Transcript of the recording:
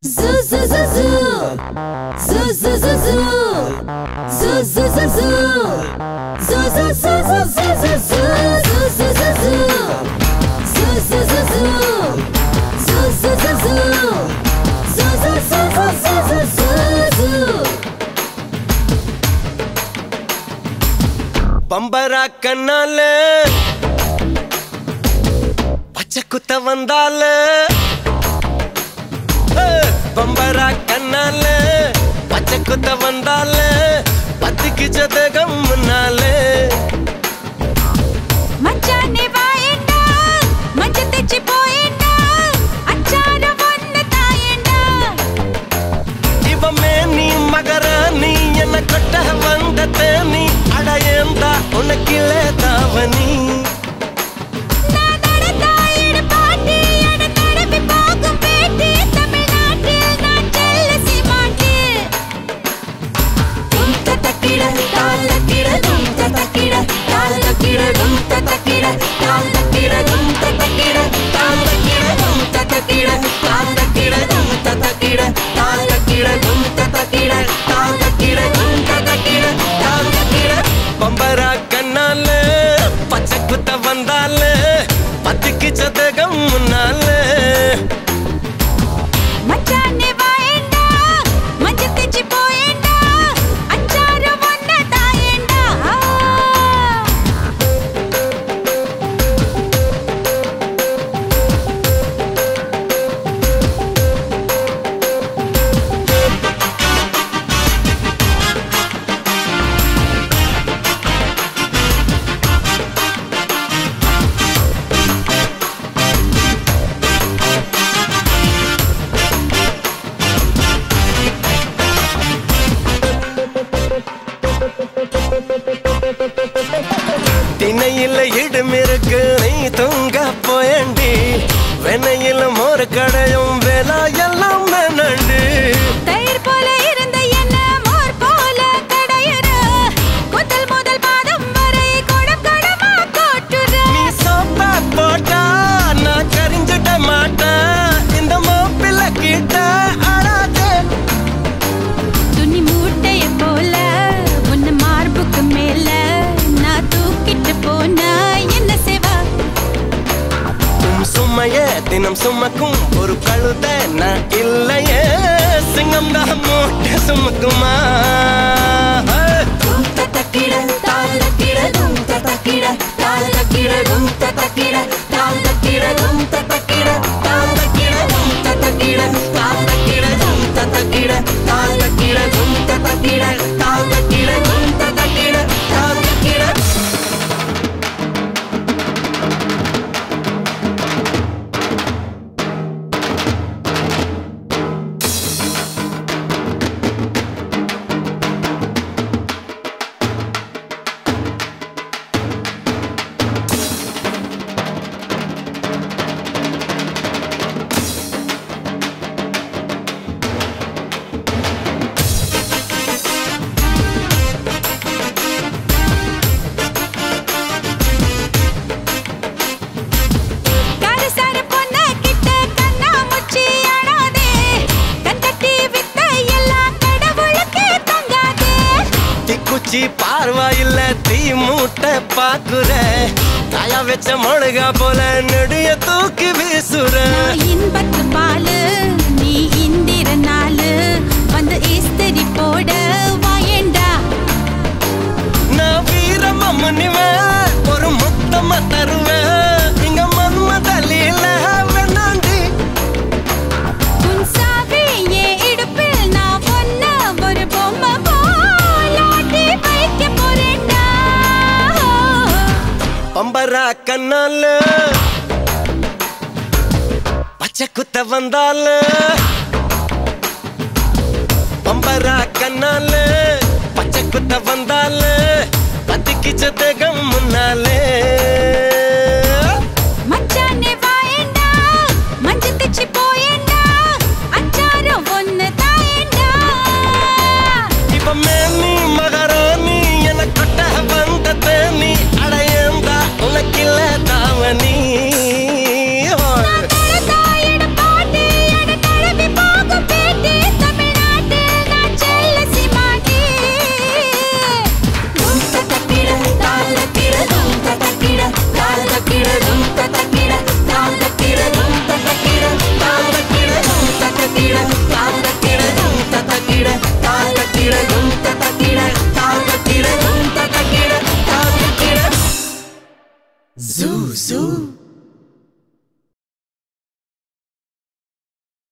Zoo zoo zoo zoo. Zoo zoo zoo zoo. Zoo zoo zoo zoo. Zoo zoo zoo zoo zoo zoo zoo. Zoo zoo zoo zoo. Zoo zoo zoo zoo. Zoo zoo zoo zoo. Zoo zoo zoo zoo zoo zoo zoo. பம்பரா கண்ணால பச்சை குத்த வந்தால ஏய், பம்பரா கண்ணால பச்சை குத்த வந்தால பத்துக்கு ஜதகம் முன்னாலே மச்சானே வாயேண்டா மஞ்ச தெச்சி போயேண்டா அச்சார ஒன்னு தாயேண்டா இவமே நீ மகராணி என்ன கொட்ட வந்த தேனி அடையந்தா உனக்கிலே தாவனி நான் நடந்தாயிடு பாட்டி என தடவி போகும் பேட்டி தமிழ்நாட்டில் நான் செல்ல சீமாட்டி தும் தத்தக்கிட தால் தக்கிட தும் தத்தக்கிட தால் தக்கிட தும் தத்தக்கிட தால் தக்கிட தும் தத்தக்கிட தால் தக்கிட தும் தத்தக்கிட தால் தக்கிட தும் தத்தக்கிட தால் தக்கிட தும் தத்தக்கிட தால் தக்கிட தும் தத்தக்கிட தால் தக்கிட பம்பரா கண்ணால பச்சை குத்த வந்தால பத்துக்கு ஜதகம் முன்னாலே மச்சானே வாயேண்டா மஞ்ச தெச்சி போயேண்டா அச்சார ஒன்ன தாயேண்டா திணையில இடுமிருக்கு நீ தூங்க போயண்டி வெண்ணையில மோர் கடையும் வேலா எல்லாம் நண்டு தயிர் போல இருந்த என்ன மோர் போல கடையுற முதல் முதல் பாதம் வரை கொடம் கொடமா கோட்டுற நீ சோப்பா போட்டா நான் கரிஞ்சிட மாட்டேன் இந்த மாப்பிள்ள கிட்ட அழாதே துணி மூட்டைய போல உன்ன மார்புக்கு மேல நான் தூக்கிட்டு போனா என்ன செய்வா உம் சுமைய தினம் சுமக்கும் ஒரு கழுத நான் இல்லையே சிங்கம் தான் மூட்டை சுமக்குமா தும் தத்தக்கிட தால் தக்கிட தும் தத்தக்கிட தால் தக்கிட தும் தத்தக்கிட தால் தக்கிட தும் தத்தக்கிட தால் தக்கிட தும் தத்தக்கிட தால் தக்கிட தும் தத்தக்கிட தால் தக்கிட தும் தத்தக்கிட தால் தக்கிட தும் தத்தக்கிட தால் தக்கிட காரசார பொண்ண கிட்ட கண்ணா முச்சி ஆடாதே கண் கட்டி வித்த எல்லாம் கடவுளுக்கு தங்காதே தீக்குச்சி பார்வாயில்ல தீ மூட்டை பாக்குற தாயா வச்ச மொழுகா போல நெடிய தூக்கி வீசுற நான் இன்பத்து பாலு நீ இந்திர நாளு வந்து இஸ்திரி போட வாயேண்டா நான் வீரமா முனிவேன் ஒரு முத்தமா தருவேன் இங்க மன்மதலில வேணாண்டி உன் சாவி என் இடுப்பில் நான் பொண்ண ஒரு பொம்மை போலாட்டி வைக்க போறேன்டா பம்பரா கண்ணால பச்சை குத்த வந்தால பம்பரா கண்ணால பச்சை குத்த வந்தால பத்திக்கு ஜதகம் முன்னாலே மச்சானே வாயேண்டா மஞ்ச தெச்சி போயேண்டா அச்சாரம் ஒன்னு தாயேண்டா இப்ப மேனி மகாராணி என கொட்ட வந்த தேனி அடையந்தா உனக்கில்ல தாவணி நான் நடந்தாயிட பாட்டி என தடவி போகும் zoo, zoo.